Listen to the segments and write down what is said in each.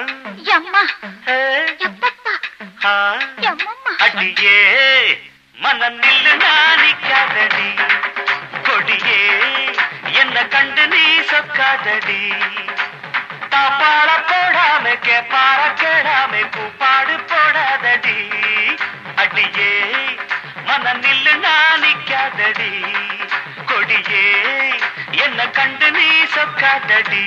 எம்மா ஏ, எப்பத்தா ஆ, எம்மம்மா அடியே மனம் நில்லு நாணிக்காதடி கொடியே என்ன கண்டு நீ சொக்காதடி தாப்பாள போடாம கேப்பார கேடாம கூப்பாடு போடாதடி அடியே மனம் நில்லு நாணிக்காதடி கொடியே என்ன கண்டு நீ சொக்காதடி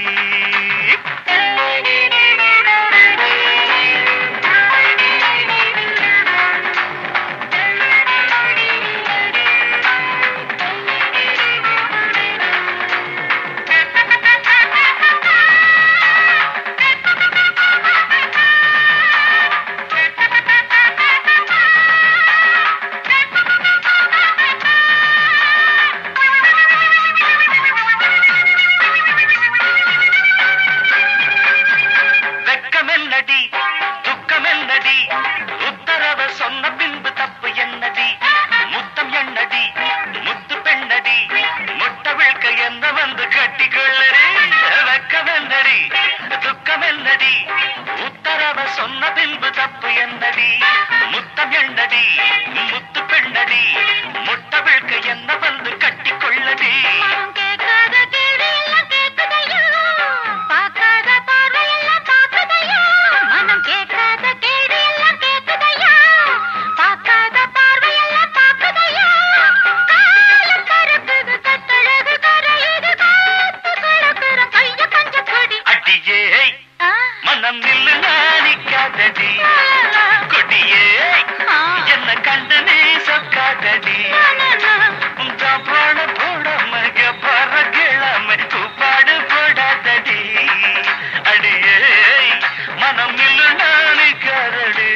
வெக்கமென்னடி துக்கமென்னடி உத்தரவ சொன்ன பின்பு தப்பு என்னடி முத்தம் என்னடி முத்து பெண்ணடி முட்ட விழ்க்க என்ன வந்து கட்டிக்கொள்ளடி வெக்கமென்னடி துக்கமென்னடி உத்தரவ சொன்ன பின்பு தப்பு என்னடி முத்தம் என்னடி முத்து பெண்ணடி முட்ட விழ்க்க என்ன வந்து கட்டிக்கொள்ளடி மனம் கேட்காத கேடு எல்லாம் கேட்குதையா பார்க்காத பார்வை எல்லாம் பார்க்குதையா மனம் கேட்காத கேடு எல்லாம் கேட்குதையா பார்க்காத பார்வை எல்லாம் பார்க்குதையா காலம் கருக்குது கட்டழகு கரையுது காத்து கிடக்குற கைய பஞ்ச கொடி அடியே ஆ, மனம் நில்லு நாணிக்காதடி ஆ, கொடியே ஆ. என்ன கண்டு நீ சொக்காதடி தப்பாடு போடாம பற கிழமை கூப்பாடு போடாதடி அடியே மனம் நில்லு நாணிக்காதடி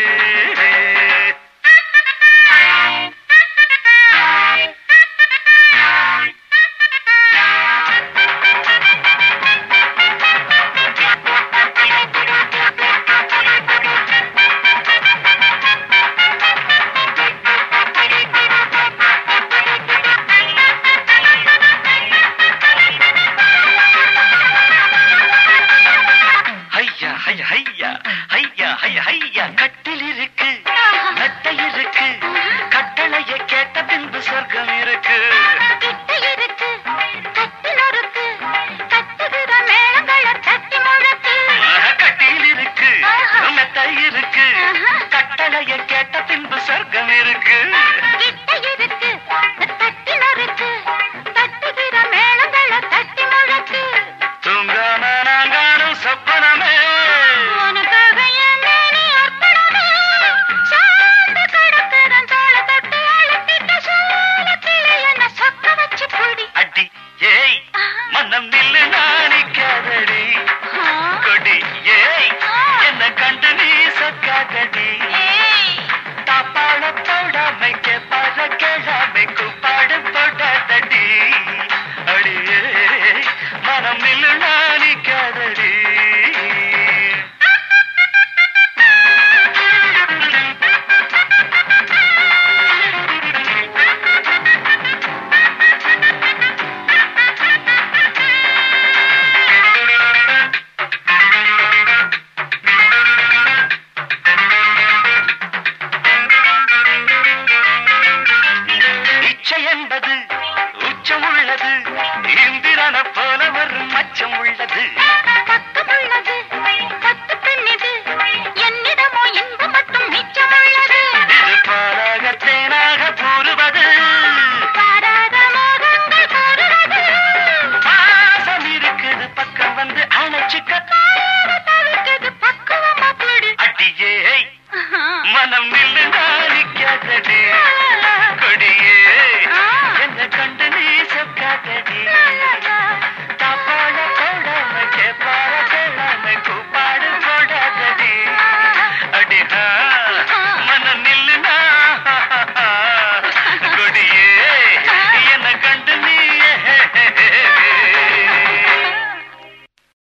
ஐயா ஐயா ஐயா ஐயா ஐயா ஐயா கட்டில் இருக்கு மெத்தை இருக்கு கட்டளைய கேட்ட பின்பு சொர்க்கம் இருக்கு கிட்ட இருக்கு கட்டில் இருக்கு கத்துகிற மேளங்களை தட்டி முழக்கு கட்டில் இருக்கு மெத்தை இருக்கு கட்டளைய கேட்ட பின்பு சொர்க்கம் இருக்கு